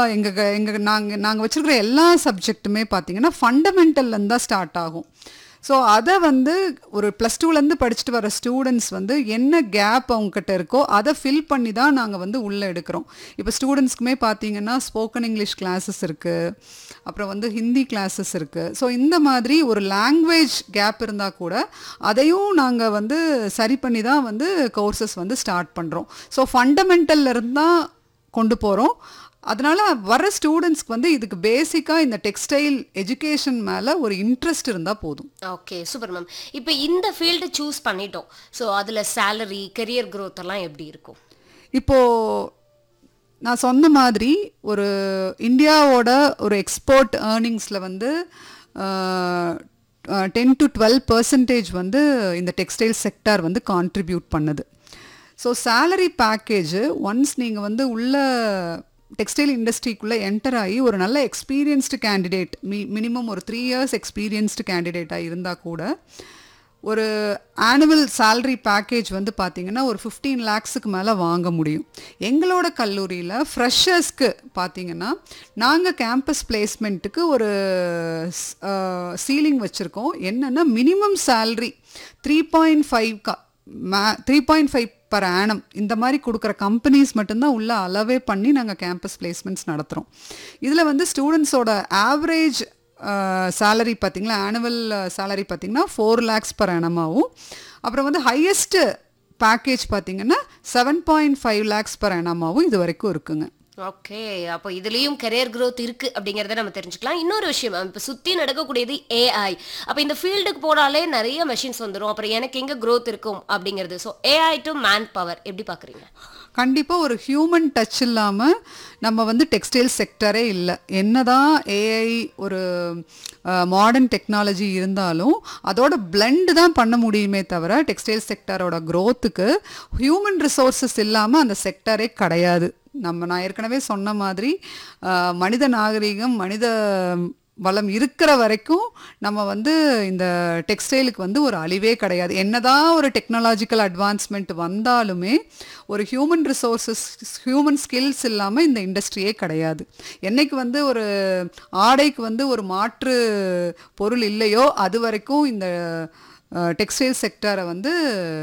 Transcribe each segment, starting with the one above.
எங்கள் எங்கள் நாங்கள் நாங்கள் வச்சுருக்கிற எல்லா சப்ஜெக்ட்டுமே பார்த்தீங்கன்னா ஃபண்டமெண்டல்லேருந்து தான் ஸ்டார்ட் ஆகும் ஸோ அதை வந்து ஒரு ப்ளஸ் டூலேருந்து படிச்சுட்டு வர ஸ்டூடெண்ட்ஸ் வந்து என்ன கேப் அவங்கக்கிட்ட இருக்கோ அதை ஃபில் பண்ணி தான் நாங்கள் வந்து உள்ளே எடுக்கிறோம் இப்போ ஸ்டூடெண்ட்ஸ்க்குமே பார்த்தீங்கன்னா ஸ்போக்கன் இங்கிலீஷ் கிளாஸஸ் இருக்குது அப்புறம் வந்து ஹிந்தி கிளாஸஸ் இருக்குது ஸோ இந்த மாதிரி ஒரு லாங்குவேஜ் கேப் இருந்தால் கூட அதையும் நாங்கள் வந்து சரி பண்ணி தான் வந்து கோர்சஸ் வந்து ஸ்டார்ட் பண்ணுறோம் ஸோ ஃபண்டமெண்டல்ல இருந்து தான் கொண்டு போகிறோம் அதனால வர ஸ்டூடெண்ட்ஸ்க்கு வந்து இதுக்கு பேசிக்காக இந்த டெக்ஸ்டைல் எஜுகேஷன் மேலே ஒரு இன்ட்ரெஸ்ட் இருந்தால் போதும் ஓகே சூப்பர் மேம் இப்போ இந்த ஃபீல்டு சூஸ் பண்ணிட்டோம் ஸோ அதில் சேலரி கெரியர் growth எல்லாம் எப்படி இருக்கும் இப்போது நான் சொன்ன மாதிரி ஒரு இந்தியாவோட ஒரு எக்ஸ்போர்ட் ஏர்னிங்ஸில் வந்து டென் டு டுவெல் பர்சன்டேஜ் வந்து இந்த டெக்ஸ்டைல் செக்டார் வந்து கான்ட்ரிபியூட் பண்ணுது ஸோ சேலரி பேக்கேஜ் ஒன்ஸ் நீங்கள் வந்து உள்ள டெக்ஸ்டைல் இண்டஸ்ட்ரிக்குள்ளே என்டர் ஆகி ஒரு நல்ல எக்ஸ்பீரியன்ஸ்டு கேண்டிடேட் மி மினிமம் ஒரு த்ரீ இயர்ஸ் எக்ஸ்பீரியன்ஸ்டு கேண்டிடேட்டாக இருந்தால் கூட ஒரு ஆனுவல் salary பேக்கேஜ் வந்து பார்த்தீங்கன்னா ஒரு ஃபிஃப்டீன் லேக்ஸுக்கு மேலே வாங்க முடியும் எங்களோட கல்லூரியில் ஃப்ரெஷர்ஸ்க்கு பார்த்தீங்கன்னா நாங்கள் கேம்பஸ் பிளேஸ்மெண்ட்டுக்கு ஒரு சீலிங் வச்சுருக்கோம் என்னென்னா minimum salary three point five கா மே three point five per annum இந்த மாதிரி கொடுக்குற கம்பெனிஸ் மட்டும்தான் உள்ள அளவே பண்ணி நாங்கள் கேம்பஸ் பிளேஸ்மெண்ட்ஸ் நடத்துகிறோம் இதில் வந்து ஸ்டூடெண்ட்ஸோட ஆவரேஜ் சேலரி பார்த்தீங்களா ஆனுவல் சேலரி பார்த்தீங்கன்னா ஃபோர் லேக்ஸ் பர் ஆனமாகவும் அப்புறம் வந்து ஹையஸ்ட் பேக்கேஜ் பார்த்தீங்கன்னா seven point five lakhs per ஆனமாகவும் இது வரைக்கும் இருக்குங்க ஓகே அப்போ இதுலயும் கெரியர் growth இருக்கு அப்படிங்கறத நம்ம தெரிஞ்சுக்கலாம் இன்னொரு விஷயம் ma'am, இப்ப சுத்தி நடக்கக்கூடியது ஏஐ அப்ப இந்த ஃபீல்டுக்கு போனாலே நிறைய மெஷின்ஸ் வந்துரும் அப்புறம் எனக்கு எங்க growth இருக்கும் அப்படிங்கிறது so AI to man power எப்படி பாக்குறீங்க கண்டிப்பாக ஒரு ஹியூமன் டச் இல்லாமல் நம்ம வந்து டெக்ஸ்டைல் செக்டரே இல்லை என்னதான் ஏஐ ஒரு மாடர்ன் டெக்னாலஜி இருந்தாலும் அதோட blend தான் பண்ண முடியுமே தவிர டெக்ஸ்டைல் செக்டரோட க்ரோத்துக்கு ஹியூமன் ரிசோர்ஸஸ் இல்லாமல் அந்த செக்டரே கிடையாது நம்ம நான் ஏற்கனவே சொன்ன மாதிரி அஹ், மனித நாகரிகம் மனித வளம் இருக்கிற வரைக்கும் நம்ம வந்து இந்த டெக்ஸ்டைலுக்கு வந்து ஒரு அழிவே கிடையாது என்னதான் ஒரு டெக்னாலஜிக்கல் அட்வான்ஸ்மெண்ட் வந்தாலுமே ஒரு ஹியூமன் ரிசோர்ஸஸ் ஹியூமன் ஸ்கில்ஸ் இல்லாமல் இந்த இண்டஸ்ட்ரியே கிடையாது என்னைக்கு வந்து ஒரு ஆடைக்கு வந்து ஒரு மாற்று பொருள் இல்லையோ அது வரைக்கும் இந்த டெக்ஸ்டைல் செக்டரை வந்து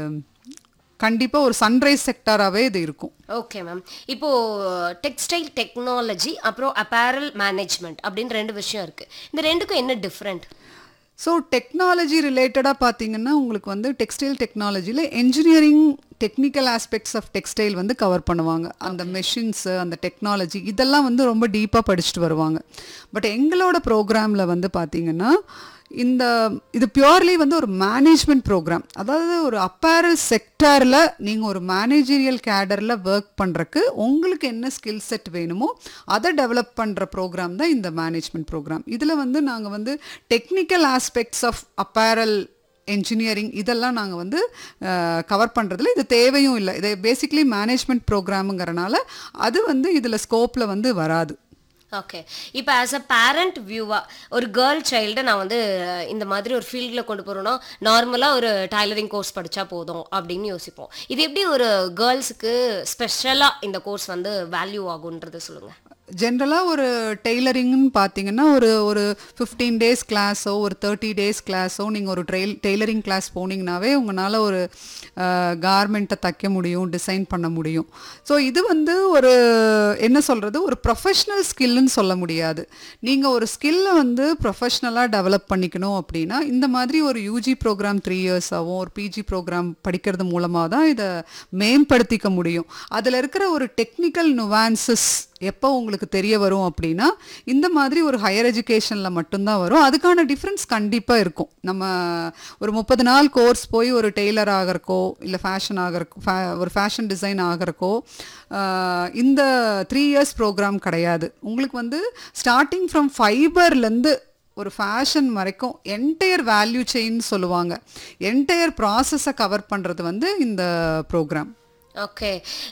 கண்டிப்பாக ஒரு சன்ரைஸ் செக்டாராகவே இது இருக்கும் ஓகே மேம் இப்போ டெக்ஸ்டைல் டெக்னாலஜி அப்புறம் அப்பேரல் மேனேஜ்மெண்ட் அப்படின்னு ரெண்டு விஷயம் இருக்கு இந்த ரெண்டுக்கும் என்ன டிஃப்ரெண்ட் ஸோ டெக்னாலஜி ரிலேட்டடாக பார்த்தீங்கன்னா உங்களுக்கு வந்து டெக்ஸ்டைல் டெக்னாலஜியில் engineering technical aspects of textile வந்து கவர் பண்ணுவாங்க அந்த மெஷின்ஸு அந்த டெக்னாலஜி இதெல்லாம் வந்து ரொம்ப டீப்பாக படிச்சுட்டு வருவாங்க பட் எங்களோட ப்ரோக்ராமில் வந்து பார்த்தீங்கன்னா இந்த இது பியூர்லி வந்து ஒரு மேனேஜ்மெண்ட் ப்ரோக்ராம் அதாவது ஒரு அப்பேரல் செக்டாரில் நீங்கள் ஒரு மேனேஜரியல் கேடரில் ஒர்க் பண்ணுறக்கு உங்களுக்கு என்ன ஸ்கில் செட் வேணுமோ அதை டெவலப் பண்ணுற ப்ரோக்ராம் தான் இந்த மேனேஜ்மெண்ட் ப்ரோக்ராம் இதில் வந்து நாங்கள் வந்து technical aspects of apparel engineering இதெல்லாம் நாங்கள் வந்து கவர் பண்ணுறதுல இது தேவையும் இல்லை இது பேசிக்லி மேனேஜ்மெண்ட் ப்ரோக்ராமுங்கிறனால அது வந்து இதில் ஸ்கோப்பில் வந்து வராது ஓகே இப்போ ஆஸ் அ பேரண்ட் வியூவா ஒரு கேர்ள் சைல்டை நான் வந்து அஹ், இந்த மாதிரி ஒரு ஃபீல்டில் கொண்டு போகிறோன்னா நார்மலாக ஒரு டைலரிங் கோர்ஸ் படித்தா போதும் அப்படின்னு யோசிப்போம் இது எப்படி ஒரு கேர்ள்ஸுக்கு ஸ்பெஷலாக இந்த கோர்ஸ் வந்து வேல்யூ ஆகுன்றது சொல்லுங்கள் ஜென்ரலாக ஒரு டெய்லரிங்னு பார்த்தீங்கன்னா ஒரு ஒரு ஃபிஃப்டீன் டேஸ் கிளாஸோ ஒரு தேர்ட்டி டேஸ் கிளாஸோ நீங்கள் ஒரு ட்ரெயில் டெய்லரிங் கிளாஸ் போனீங்கனாவே உங்களால் ஒரு கார்மெண்ட்டை தைக்க முடியும் டிசைன் பண்ண முடியும் ஸோ இது வந்து ஒரு என்ன சொல்கிறது ஒரு ப்ரொஃபஷ்னல் ஸ்கில்லுன்னு சொல்ல முடியாது நீங்கள் ஒரு ஸ்கில்லை வந்து ப்ரொஃபஷ்னலாக டெவலப் பண்ணிக்கணும் அப்படின்னா இந்த மாதிரி ஒரு யூஜி ப்ரோக்ராம் த்ரீ இயர்ஸாகவும் ஒரு பிஜி ப்ரோக்ராம் படிக்கிறது மூலமாக தான் இதை மேம்படுத்திக்க முடியும் அதில் இருக்கிற ஒரு டெக்னிக்கல் நுவான்சஸ் எப்போ உங்களுக்கு தெரிய வரும் அப்படின்னா இந்த மாதிரி ஒரு ஹையர் எஜுகேஷனில் மட்டும்தான் வரும் அதுக்கான டிஃப்ரென்ஸ் கண்டிப்பாக இருக்கும் நம்ம ஒரு முப்பது நாள் கோர்ஸ் போய் ஒரு டெய்லர் ஆகிறக்கோ இல்லை ஃபேஷன் ஆகிறக்கோ fa- ஒரு ஃபேஷன் டிசைன் ஆகிறக்கோ ஆஹ், இந்த த்ரீ இயர்ஸ் ப்ரோக்ராம் கிடையாது உங்களுக்கு வந்து ஸ்டார்டிங் ஃப்ரம் ஃபைபர்லேருந்து ஒரு ஃபேஷன் வரைக்கும் என்டையர் வேல்யூ செயின் சொல்லுவாங்க என்டையர் ப்ராசஸை கவர் பண்ணுறது வந்து இந்த ப்ரோக்ராம் ஓகே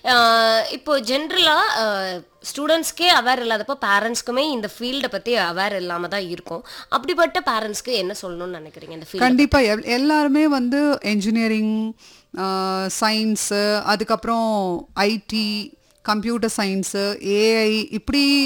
இப்போ ஜென்ரலாக ஸ்டூடெண்ட்ஸ்க்கே அவேர் இல்லாதப்போ பேரண்ட்ஸ்க்குமே இந்த ஃபீல்டை பற்றி அவேர் இல்லாமல் தான் இருக்கும் அப்படிப்பட்ட பேரண்ட்ஸ்க்கு என்ன சொல்லணும்னு நினைக்கிறீங்க இந்த ஃபீல்ட் கண்டிப்பா எல் எல்லாருமே வந்து என்ஜினியரிங் சயின்ஸு அதுக்கப்புறம் ஐடி கம்ப்யூட்டர் சயின்ஸு ஏஐ இப்படி